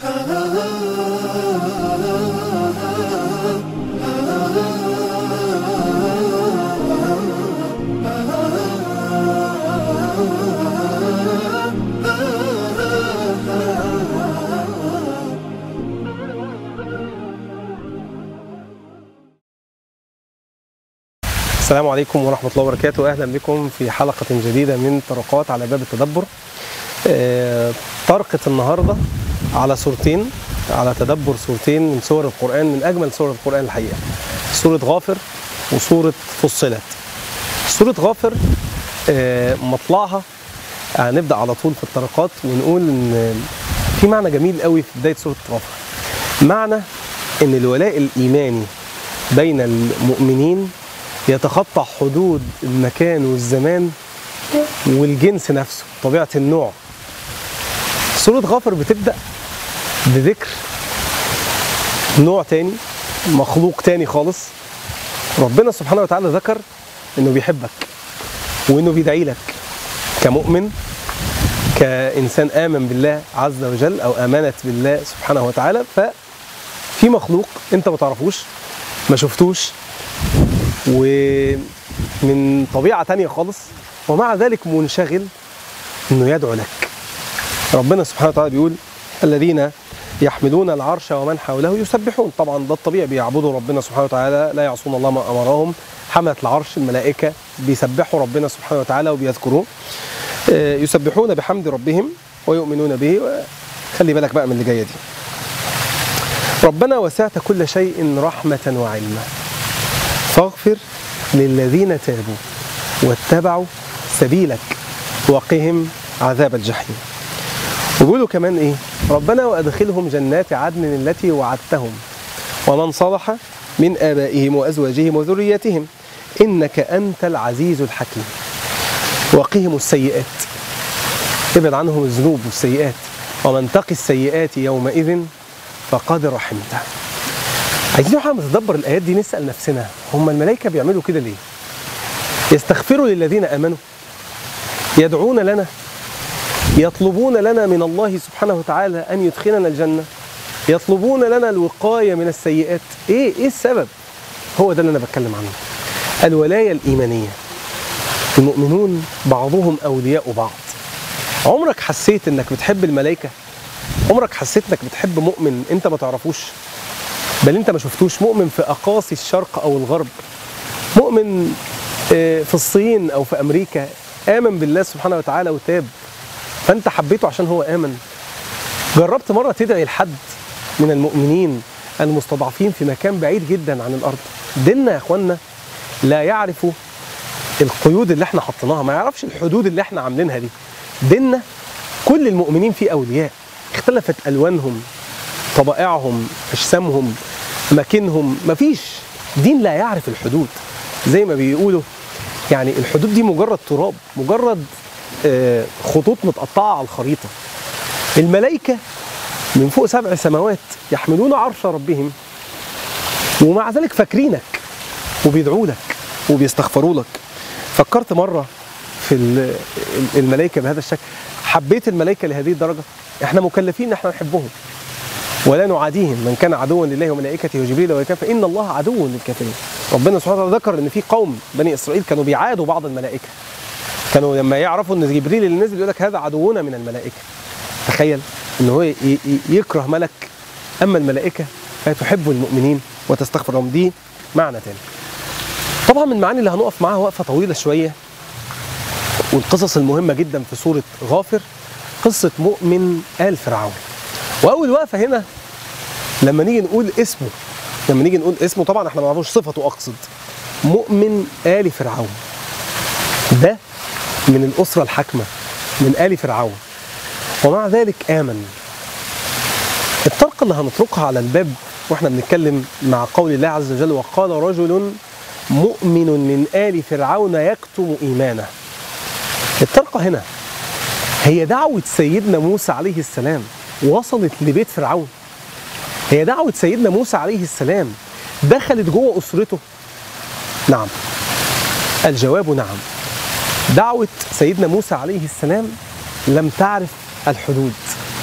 السلام عليكم ورحمة الله وبركاته أهلا بكم في حلقة جديدة من طرقات على باب التدبر آه، طرقة النهاردة على صورتين على تدبر صورتين من سور القرآن من أجمل سور القرآن الحقيقة سورة غافر وسورة فصلت سورة غافر آه، مطلعها هنبدأ على طول في الطرقات ونقول إن في معنى جميل قوي في بداية سورة غافر معنى إن الولاء الإيماني بين المؤمنين يتخطى حدود المكان والزمان والجنس نفسه طبيعة النوع سورة غافر بتبدأ بذكر نوع تاني مخلوق تاني خالص ربنا سبحانه وتعالى ذكر انه بيحبك وانه بيدعي لك كمؤمن كإنسان آمن بالله عز وجل أو آمنت بالله سبحانه وتعالى ففي مخلوق أنت ما تعرفوش ما شفتوش ومن طبيعة تانية خالص ومع ذلك منشغل انه يدعو لك ربنا سبحانه وتعالى بيقول الذين يحملون العرش ومن حوله يسبحون طبعا ده الطبيعي بيعبدوا ربنا سبحانه وتعالى لا يعصون الله ما امرهم حملة العرش الملائكة بيسبحوا ربنا سبحانه وتعالى وبيذكروه آه، يسبحون بحمد ربهم ويؤمنون به خلي بالك بقى من اللي جايه دي ربنا وسعت كل شيء رحمة وعلما فاغفر للذين تابوا واتبعوا سبيلك وقهم عذاب الجحيم وبيقولوا كمان ايه ربنا وادخلهم جنات عدن التي وعدتهم ومن صلح من ابائهم وازواجهم وذريتهم انك انت العزيز الحكيم وقهم السيئات ابعد عنهم الذنوب والسيئات ومن تقي السيئات يومئذ فقد رحمته عايزين واحنا بنتدبر الايات دي نسال نفسنا هم الملائكه بيعملوا كده ليه؟ يستغفروا للذين امنوا يدعون لنا يطلبون لنا من الله سبحانه وتعالى ان يدخلنا الجنه يطلبون لنا الوقايه من السيئات ايه ايه السبب؟ هو ده اللي انا بتكلم عنه الولايه الايمانيه المؤمنون بعضهم اولياء بعض عمرك حسيت انك بتحب الملائكه عمرك حسيت انك بتحب مؤمن انت ما تعرفوش بل انت ما شفتوش مؤمن في اقاصي الشرق او الغرب مؤمن آه، في الصين او في امريكا امن بالله سبحانه وتعالى وتاب فانت حبيته عشان هو امن جربت مره تدعي لحد من المؤمنين المستضعفين في مكان بعيد جدا عن الارض ديننا يا اخوانا لا يعرف القيود اللي احنا حطيناها ما يعرفش الحدود اللي احنا عاملينها دي ديننا كل المؤمنين فيه اولياء اختلفت الوانهم طبائعهم اجسامهم اماكنهم مفيش دين لا يعرف الحدود زي ما بيقولوا يعني الحدود دي مجرد تراب مجرد آه، خطوط متقطعه على الخريطه الملائكه من فوق سبع سماوات يحملون عرش ربهم ومع ذلك فاكرينك وبيدعوا لك وبيستغفروا لك فكرت مره في ال- الملائكه بهذا الشكل حبيت الملائكه لهذه الدرجه احنا مكلفين ان احنا نحبهم ولا نعاديهم من كان عدوا لله وملائكته وجبريل وكان فان الله عدو للكافرين ربنا سبحانه وتعالى ذكر ان في قوم بني اسرائيل كانوا بيعادوا بعض الملائكه كانوا لما يعرفوا ان جبريل اللي نزل يقول لك هذا عدونا من الملائكه تخيل ان هو ي- ي- يكره ملك اما الملائكه فتحب المؤمنين وتستغفر لهم دي معنى تاني طبعا من المعاني اللي هنقف معاها وقفه طويله شويه والقصص المهمه جدا في سوره غافر قصه مؤمن ال فرعون واول وقفه هنا لما نيجي نقول اسمه لما نيجي نقول اسمه طبعا احنا ما نعرفوش صفته اقصد مؤمن ال فرعون ده من الاسره الحاكمه من ال فرعون ومع ذلك امن الطرقه اللي هنطرقها على الباب واحنا بنتكلم مع قول الله عز وجل وقال رجل مؤمن من ال فرعون يكتم ايمانه الطرقه هنا هي دعوه سيدنا موسى عليه السلام وصلت لبيت فرعون هي دعوة سيدنا موسى عليه السلام دخلت جوه أسرته نعم الجواب نعم دعوة سيدنا موسى عليه السلام لم تعرف الحدود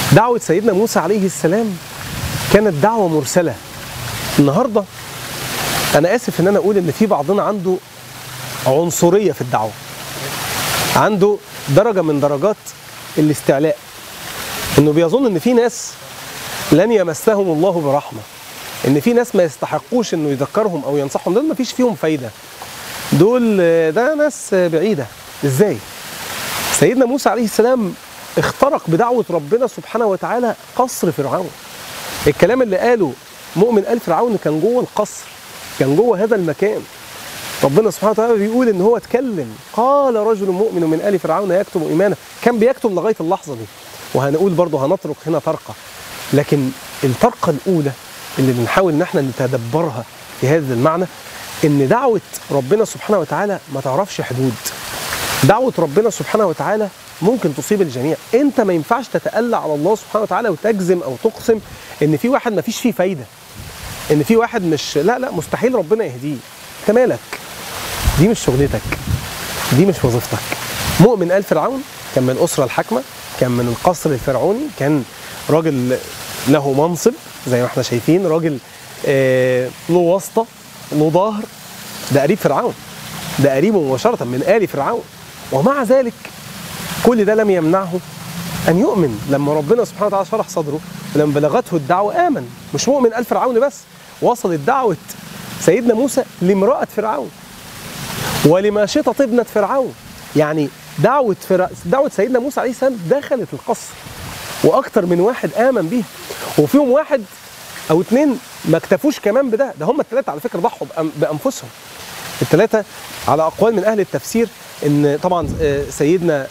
دعوة سيدنا موسى عليه السلام كانت دعوة مرسلة النهاردة أنا آسف إن أنا أقول إن في بعضنا عنده عنصرية في الدعوة عنده درجة من درجات الاستعلاء إنه بيظن إن في ناس لن يمسهم الله برحمة إن في ناس ما يستحقوش إنه يذكرهم أو ينصحهم دول ما فيش فيهم فايدة دول ده ناس بعيدة إزاي؟ سيدنا موسى عليه السلام اخترق بدعوة ربنا سبحانه وتعالى قصر فرعون الكلام اللي قاله مؤمن آل فرعون كان جوه القصر كان جوه هذا المكان ربنا سبحانه وتعالى بيقول ان هو اتكلم قال رجل مؤمن من ال فرعون يكتم ايمانه كان بيكتم لغايه اللحظه دي وهنقول برضه هنترك هنا طرقه لكن الطرقه الاولى اللي بنحاول ان احنا نتدبرها في هذا المعنى ان دعوه ربنا سبحانه وتعالى ما تعرفش حدود دعوه ربنا سبحانه وتعالى ممكن تصيب الجميع انت ما ينفعش تتألى على الله سبحانه وتعالى وتجزم او تقسم ان في واحد ما فيش فيه فايده ان في واحد مش لا لا مستحيل ربنا يهديه انت مالك دي مش شغلتك دي مش وظيفتك مؤمن آل فرعون كان من الأسرة الحاكمة كان من القصر الفرعوني كان راجل له منصب زي ما احنا شايفين راجل آه له واسطة له ظهر ده قريب فرعون ده قريبه مباشرة من آل فرعون ومع ذلك كل ده لم يمنعه أن يؤمن لما ربنا سبحانه وتعالى شرح صدره ولما بلغته الدعوة آمن مش مؤمن آل فرعون بس وصلت دعوة سيدنا موسى لامرأة فرعون ولماشطة ابنة فرعون يعني دعوة فرع... دعوة سيدنا موسى عليه السلام دخلت القصر وأكتر من واحد آمن بيها وفيهم واحد أو اتنين ما اكتفوش كمان بده ده هم الثلاثة على فكرة ضحوا بأم... بأنفسهم الثلاثة على أقوال من أهل التفسير إن طبعا سيدنا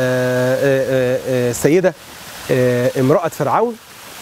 السيدة امرأة فرعون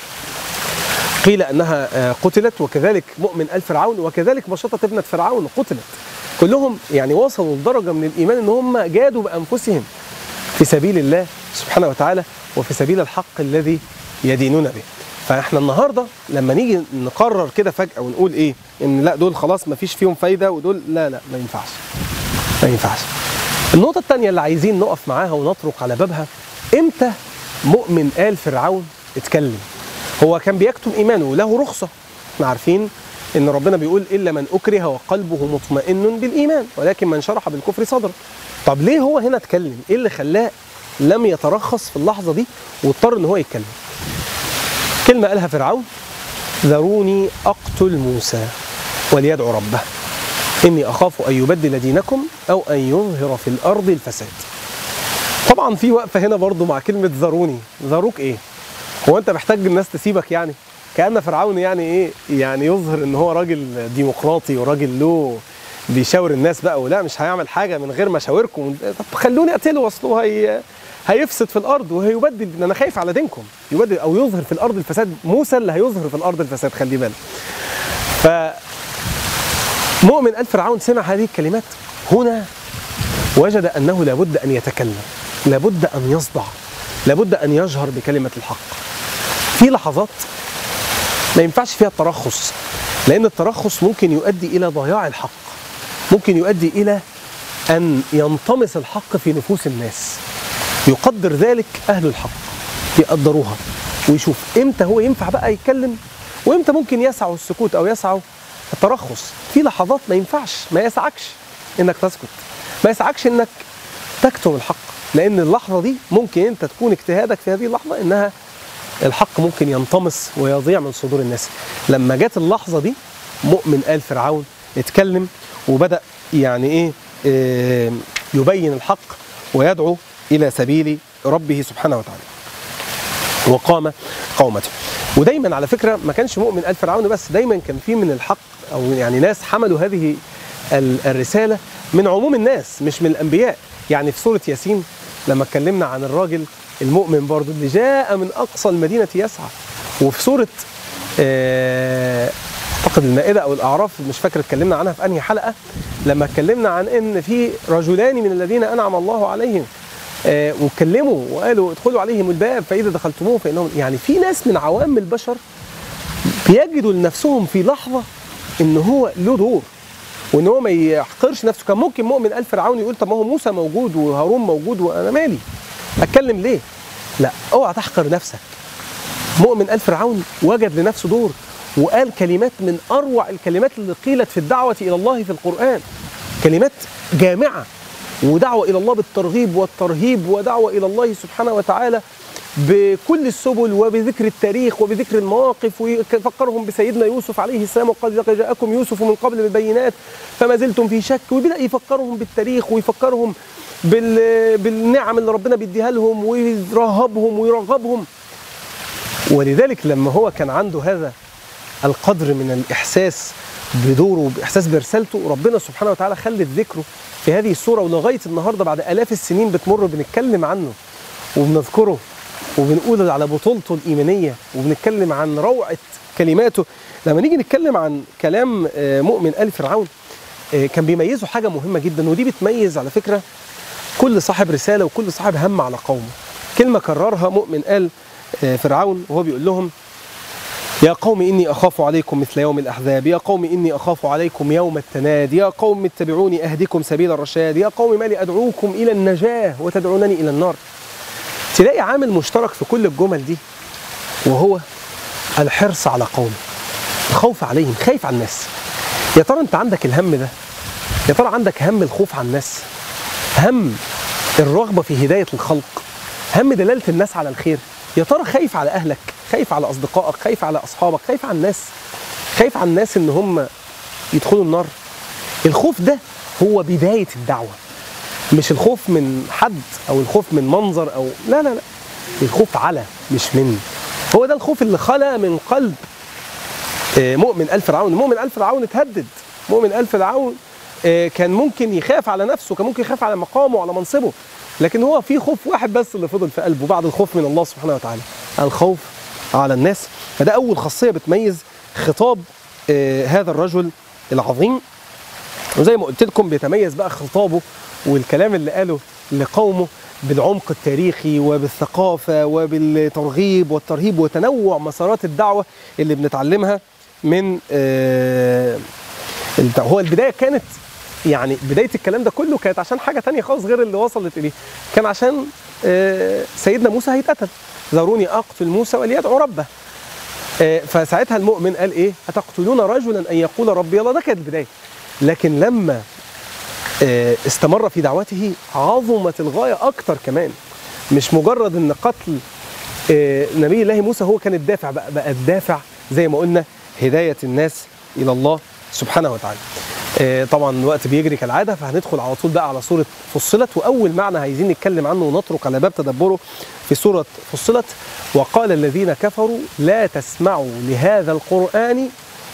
قيل أنها قتلت وكذلك مؤمن آل فرعون وكذلك مشطة ابنة فرعون قتلت كلهم يعني وصلوا لدرجه من الايمان ان هم جادوا بانفسهم في سبيل الله سبحانه وتعالى وفي سبيل الحق الذي يدينون به. فاحنا النهارده لما نيجي نقرر كده فجاه ونقول ايه؟ ان لا دول خلاص ما فيش فيهم فايده ودول لا لا ما ينفعش. ما ينفعش. النقطه الثانيه اللي عايزين نقف معاها ونطرق على بابها امتى مؤمن آل فرعون اتكلم؟ هو كان بيكتم ايمانه له رخصه. احنا عارفين ان ربنا بيقول الا من اكره وقلبه مطمئن بالايمان ولكن من شرح بالكفر صدره طب ليه هو هنا اتكلم ايه اللي خلاه لم يترخص في اللحظه دي واضطر ان هو يتكلم كلمه قالها فرعون ذروني اقتل موسى وليدعو ربه اني اخاف ان يبدل دينكم او ان يظهر في الارض الفساد طبعا في وقفه هنا برضو مع كلمه ذروني ذروك ايه هو انت محتاج الناس تسيبك يعني كان فرعون يعني ايه يعني يظهر ان هو راجل ديمقراطي وراجل له بيشاور الناس بقى ولا مش هيعمل حاجه من غير ما اشاوركم طب خلوني اقتله اصل هي هيفسد في الارض وهيبدل انا خايف على دينكم يبدل او يظهر في الارض الفساد موسى اللي هيظهر في الارض الفساد خلي بالك ف مؤمن آل فرعون سمع هذه الكلمات هنا وجد انه لابد ان يتكلم لابد ان يصدع لابد ان يجهر بكلمه الحق في لحظات ما ينفعش فيها الترخص لأن الترخص ممكن يؤدي إلى ضياع الحق ممكن يؤدي إلى أن ينطمس الحق في نفوس الناس يقدر ذلك أهل الحق يقدروها ويشوف إمتى هو ينفع بقى يتكلم وإمتى ممكن يسعوا السكوت أو يسعوا الترخص في لحظات ما ينفعش ما يسعكش إنك تسكت ما يسعكش إنك تكتم الحق لأن اللحظة دي ممكن أنت تكون اجتهادك في هذه اللحظة إنها الحق ممكن ينطمس ويضيع من صدور الناس لما جت اللحظة دي مؤمن آل فرعون اتكلم وبدأ يعني ايه, إيه يبين الحق ويدعو إلى سبيل ربه سبحانه وتعالى وقام قومته ودايما على فكرة ما كانش مؤمن آل فرعون بس دايما كان في من الحق أو يعني ناس حملوا هذه الرسالة من عموم الناس مش من الأنبياء يعني في سورة ياسين لما اتكلمنا عن الراجل المؤمن برضو اللي جاء من أقصى المدينة يسعى وفي سورة أعتقد المائدة أو الأعراف مش فاكر اتكلمنا عنها في أنهي حلقة لما اتكلمنا عن إن في رجلان من الذين أنعم الله عليهم آه واتكلموا وقالوا ادخلوا عليهم الباب فإذا دخلتموه فإنهم يعني في ناس من عوام البشر بيجدوا لنفسهم في لحظة إن هو له دور وإن هو ما يحقرش نفسه كان ممكن مؤمن آل فرعون يقول طب ما هو موسى موجود وهارون موجود وأنا مالي اتكلم ليه لا اوعى تحقر نفسك مؤمن آل فرعون وجد لنفسه دور وقال كلمات من أروع الكلمات اللي قيلت في الدعوة إلى الله في القرآن كلمات جامعة ودعوة إلى الله بالترغيب والترهيب ودعوة إلى الله سبحانه وتعالى بكل السبل وبذكر التاريخ وبذكر المواقف ويفكرهم بسيدنا يوسف عليه السلام وقد لقد جاءكم يوسف من قبل بالبينات فما زلتم في شك ويبدأ يفكرهم بالتاريخ ويفكرهم بال... بالنعم اللي ربنا بيديها لهم ويرهبهم ويرغبهم ولذلك لما هو كان عنده هذا القدر من الإحساس بدوره وبإحساس برسالته ربنا سبحانه وتعالى خلت ذكره في هذه السورة ولغاية النهاردة بعد آلاف السنين بتمر بنتكلم عنه وبنذكره وبنقول على بطولته الإيمانية وبنتكلم عن روعة كلماته لما نيجي نتكلم عن كلام آه، مؤمن آل فرعون آه، كان بيميزه حاجة مهمة جدا ودي بتميز على فكرة كل صاحب رسالة وكل صاحب هم على قومه كلمة كررها مؤمن آل آه، فرعون وهو بيقول لهم يا قوم إني أخاف عليكم مثل يوم الأحزاب يا قوم إني أخاف عليكم يوم التناد يا قوم اتبعوني أهدكم سبيل الرشاد يا قوم ما لي أدعوكم إلى النجاة وتدعونني إلى النار تلاقي عامل مشترك في كل الجمل دي وهو الحرص على قومه الخوف عليهم خايف على الناس يا ترى انت عندك الهم ده يا ترى عندك هم الخوف على الناس هم الرغبة في هداية الخلق هم دلالة الناس على الخير يا ترى خايف على أهلك خايف على أصدقائك خايف على أصحابك خايف على الناس خايف على الناس إن هم يدخلوا النار الخوف ده هو بداية الدعوة مش الخوف من حد أو الخوف من منظر أو لا لا لا الخوف على مش من هو ده الخوف اللي خلى من قلب آه، مؤمن آل فرعون مؤمن آل فرعون اتهدد مؤمن آل فرعون آه، كان ممكن يخاف على نفسه كان ممكن يخاف على مقامه وعلى منصبه لكن هو في خوف واحد بس اللي فضل في قلبه بعد الخوف من الله سبحانه وتعالى الخوف على الناس فده أول خاصية بتميز خطاب آه، هذا الرجل العظيم وزي ما قلت لكم بيتميز بقى خطابه والكلام اللي قاله لقومه بالعمق التاريخي وبالثقافة وبالترغيب والترهيب وتنوع مسارات الدعوة اللي بنتعلمها من آه، البتاع. هو البداية كانت يعني بداية الكلام ده كله كانت عشان حاجة تانية خالص غير اللي وصلت إليه كان عشان آه، سيدنا موسى هيتقتل ذروني أقتل موسى وليدعو ربه آه، فساعتها المؤمن قال إيه أتقتلون رجلا أن يقول ربي الله ده كانت البداية لكن لما آه، استمر في دعوته عظمت الغاية أكتر كمان مش مجرد أن قتل آه، نبي الله موسى هو كان الدافع بقى, بقى الدافع زي ما قلنا هداية الناس إلى الله سبحانه وتعالى آه، طبعا الوقت بيجري كالعادة فهندخل على طول بقى على سورة فصلت وأول معنى عايزين نتكلم عنه ونترك على باب تدبره في سورة فصلت وقال الذين كفروا لا تسمعوا لهذا القرآن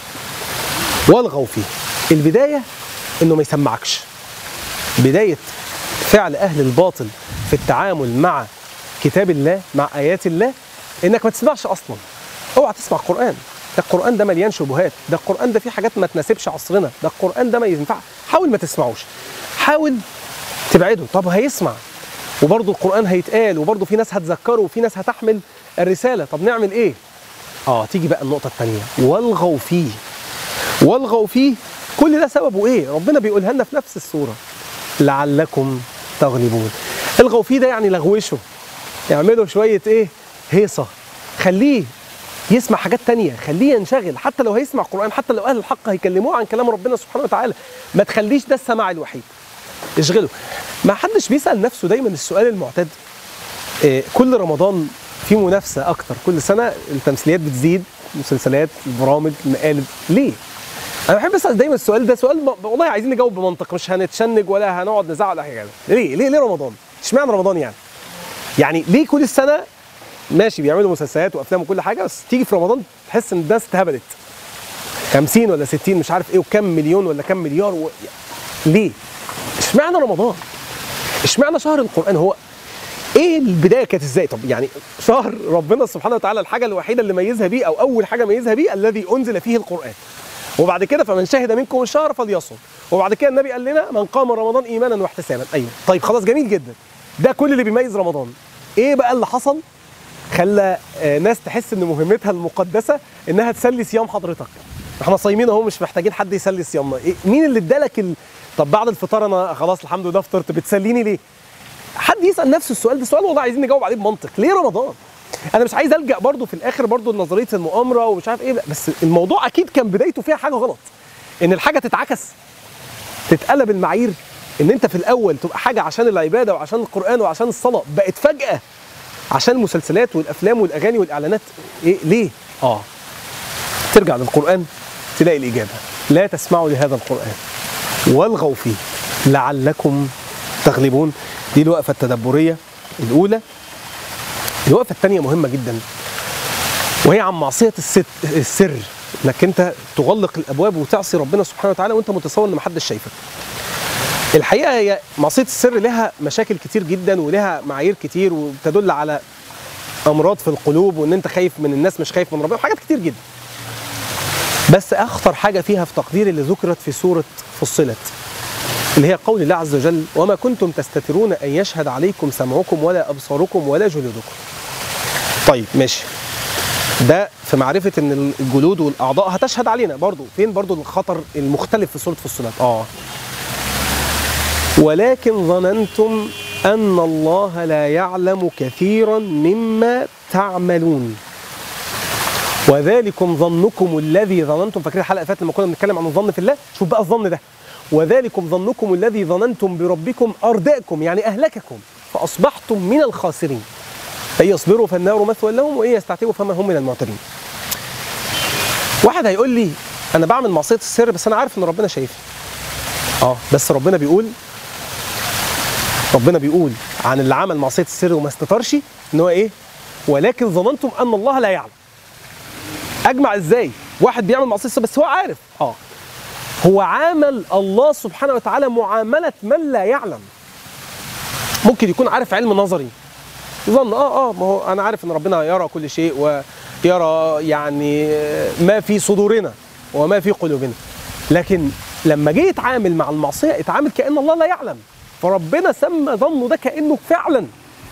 والغوا فيه البداية انه ما يسمعكش بداية فعل أهل الباطل في التعامل مع كتاب الله مع آيات الله إنك ما تسمعش أصلا اوعى تسمع قرآن ده القرآن ده مليان شبهات ده القرآن ده فيه حاجات ما تناسبش عصرنا ده القرآن ده ما ينفع حاول ما تسمعوش حاول تبعده طب هيسمع وبرضه القرآن هيتقال وبرضه في ناس هتذكره وفي ناس هتحمل الرسالة طب نعمل إيه؟ آه تيجي بقى النقطة الثانية والغوا فيه والغوا فيه كل ده سببه ايه؟ ربنا بيقولها لنا في نفس السوره لعلكم تغلبون. الغوا فيه ده يعني لغوشه اعملوا شويه ايه؟ هيصه خليه يسمع حاجات تانية خليه ينشغل حتى لو هيسمع قرآن حتى لو أهل الحق هيكلموه عن كلام ربنا سبحانه وتعالى ما تخليش ده السماع الوحيد اشغله ما حدش بيسأل نفسه دايما السؤال المعتاد إيه كل رمضان في منافسة أكتر كل سنة التمثيليات بتزيد مسلسلات البرامج المقالب ليه؟ انا بحب اسال دايما السؤال ده سؤال م- والله عايزين نجاوب بمنطق مش هنتشنج ولا هنقعد نزعق ولا حاجه ليه ليه ليه رمضان اشمعنى رمضان يعني يعني ليه كل السنه ماشي بيعملوا مسلسلات وافلام وكل حاجه بس تيجي في رمضان تحس ان الناس اتهبلت 50 ولا 60 مش عارف ايه وكم مليون ولا كم مليار و... ليه اشمعنى رمضان اشمعنى شهر القران هو ايه البدايه كانت ازاي طب يعني شهر ربنا سبحانه وتعالى الحاجه الوحيده اللي ميزها بيه او اول حاجه ميزها بيه الذي انزل فيه القران وبعد كده فمن شهد منكم الشهر فليصم وبعد كده النبي قال لنا من قام رمضان ايمانا واحتسابا ايوه طيب خلاص جميل جدا ده كل اللي بيميز رمضان ايه بقى اللي حصل خلى آه، ناس تحس ان مهمتها المقدسه انها تسلي صيام حضرتك احنا صايمين اهو مش محتاجين حد يسلي صيامنا إيه مين اللي ادالك ال... طب بعد الفطار انا خلاص الحمد لله فطرت بتسليني ليه حد يسال نفسه السؤال ده سؤال والله عايزين نجاوب عليه بمنطق ليه رمضان انا مش عايز الجا برضو في الاخر برضو لنظريه المؤامره ومش عارف ايه بس الموضوع اكيد كان بدايته فيها حاجه غلط ان الحاجه تتعكس تتقلب المعايير ان انت في الاول تبقى حاجه عشان العباده وعشان القران وعشان الصلاه بقت فجاه عشان المسلسلات والافلام والاغاني والاعلانات ايه ليه اه ترجع للقران تلاقي الاجابه لا تسمعوا لهذا القران والغوا فيه لعلكم تغلبون دي الوقفه التدبريه الاولى الوقفه الثانيه مهمه جدا وهي عن معصيه الست السر انك انت تغلق الابواب وتعصي ربنا سبحانه وتعالى وانت متصور ان محدش شايفك الحقيقه هي معصيه السر لها مشاكل كتير جدا ولها معايير كتير وتدل على امراض في القلوب وان انت خايف من الناس مش خايف من ربنا وحاجات كتير جدا بس اخطر حاجه فيها في تقدير اللي ذكرت في سوره فصلت اللي هي قول الله عز وجل وما كنتم تستترون ان يشهد عليكم سمعكم ولا ابصاركم ولا جلودكم طيب ماشي ده في معرفة ان الجلود والاعضاء هتشهد علينا برضو فين برضو الخطر المختلف في سورة فصلت اه ولكن ظننتم ان الله لا يعلم كثيرا مما تعملون وذلكم ظنكم الذي ظننتم فاكرين الحلقه اللي فاتت لما كنا بنتكلم عن الظن في الله شوف بقى الظن ده وذلكم ظنكم الذي ظننتم بربكم ارداكم يعني اهلككم فاصبحتم من الخاسرين ان يصبروا فالنار مثوى لهم وان يستعتبوا فما هم من المعتدين واحد هيقول لي انا بعمل معصيه السر بس انا عارف ان ربنا شايفني اه بس ربنا بيقول ربنا بيقول عن اللي عمل معصيه السر وما استترش ان هو ايه ولكن ظننتم ان الله لا يعلم اجمع ازاي واحد بيعمل معصيه السر بس هو عارف اه هو عامل الله سبحانه وتعالى معامله من لا يعلم ممكن يكون عارف علم نظري ظن اه اه ما هو انا عارف ان ربنا يرى كل شيء ويرى يعني ما في صدورنا وما في قلوبنا لكن لما جه يتعامل مع المعصيه اتعامل كان الله لا يعلم فربنا سمى ظنه ده كانه فعلا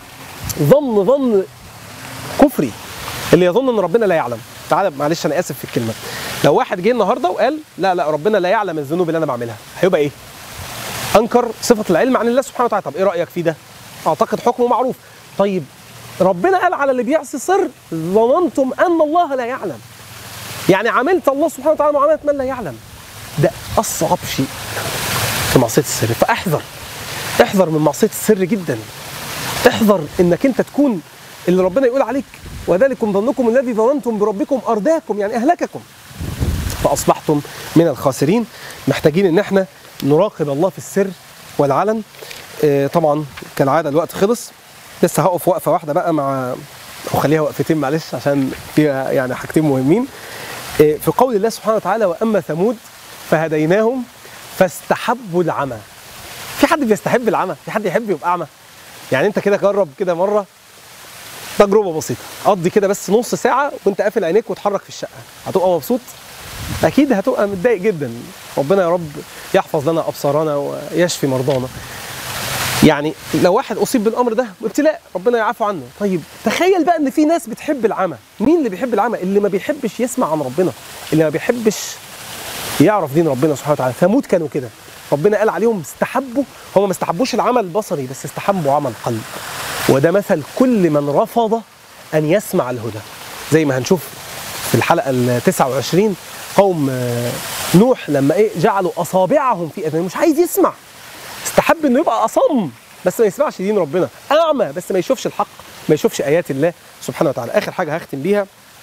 ظن ظن كفري اللي يظن ان ربنا لا يعلم تعالى معلش انا اسف في الكلمه لو واحد جه النهارده وقال لا لا ربنا لا يعلم الذنوب اللي انا بعملها هيبقى ايه انكر صفه العلم عن الله سبحانه وتعالى طب ايه رايك في ده اعتقد حكمه معروف طيب ربنا قال على اللي بيعصي سر ظننتم ان الله لا يعلم يعني عملت الله سبحانه وتعالى معامله من لا يعلم ده اصعب شيء في معصيه السر فاحذر احذر من معصيه السر جدا احذر انك انت تكون اللي ربنا يقول عليك وذلكم ظنكم الذي ظننتم بربكم ارداكم يعني اهلككم فاصبحتم من الخاسرين محتاجين ان احنا نراقب الله في السر والعلن آه طبعا كالعاده الوقت خلص لسه هقف وقفه واحده بقى مع او خليها وقفتين معلش عشان فيها يعني حاجتين مهمين آه في قول الله سبحانه وتعالى واما ثمود فهديناهم فاستحبوا العمى في حد بيستحب العمى في حد يحب يبقى اعمى يعني انت كده جرب كده مره تجربه بسيطه قضي كده بس نص ساعه وانت قافل عينيك وتحرك في الشقه هتبقى مبسوط اكيد هتبقى متضايق جدا ربنا يا رب يحفظ لنا ابصارنا ويشفي مرضانا يعني لو واحد اصيب بالامر ده ابتلاء ربنا يعفو عنه طيب تخيل بقى ان في ناس بتحب العمى مين اللي بيحب العمى اللي ما بيحبش يسمع عن ربنا اللي ما بيحبش يعرف دين ربنا سبحانه وتعالى ثمود كانوا كده ربنا قال عليهم استحبوا هم ما استحبوش العمل البصري بس استحبوا عمل قلب وده مثل كل من رفض ان يسمع الهدى زي ما هنشوف في الحلقه ال 29 قوم نوح لما ايه جعلوا اصابعهم في اذانهم مش عايز يسمع استحب انه يبقى اصم بس ما يسمعش دين ربنا اعمى بس ما يشوفش الحق ما يشوفش ايات الله سبحانه وتعالى اخر حاجه هختم بيها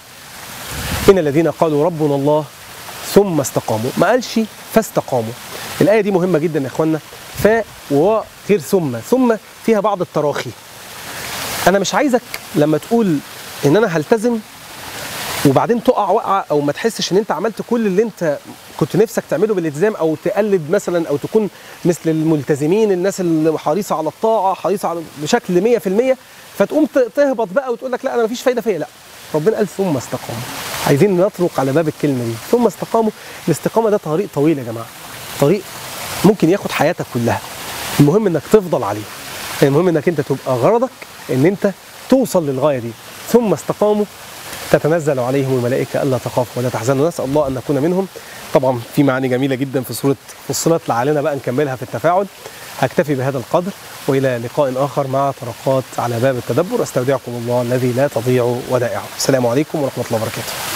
ان الذين قالوا ربنا الله ثم استقاموا ما قالش فاستقاموا الايه دي مهمه جدا يا اخوانا ف وغير ثم ثم فيها بعض التراخي انا مش عايزك لما تقول ان انا هلتزم وبعدين تقع وقعه او ما تحسش ان انت عملت كل اللي انت كنت نفسك تعمله بالالتزام او تقلد مثلا او تكون مثل الملتزمين الناس اللي حريصه على الطاعه حريصه على بشكل 100% فتقوم تهبط بقى وتقول لك لا انا مفيش فايده فيا لا ربنا قال ثم استقاموا عايزين نطرق على باب الكلمه دي ثم استقاموا الاستقامه ده طريق طويل يا جماعه طريق ممكن ياخد حياتك كلها المهم انك تفضل عليه المهم انك انت تبقى غرضك ان انت توصل للغايه دي ثم استقاموا تتنزل عليهم الملائكة ألا تخافوا ولا تحزنوا نسأل الله أن نكون منهم طبعا في معاني جميلة جدا في سورة فصلت لعلنا بقى نكملها في التفاعل هكتفي بهذا القدر وإلى لقاء آخر مع طرقات على باب التدبر أستودعكم الله الذي لا تضيع ودائعه السلام عليكم ورحمة الله وبركاته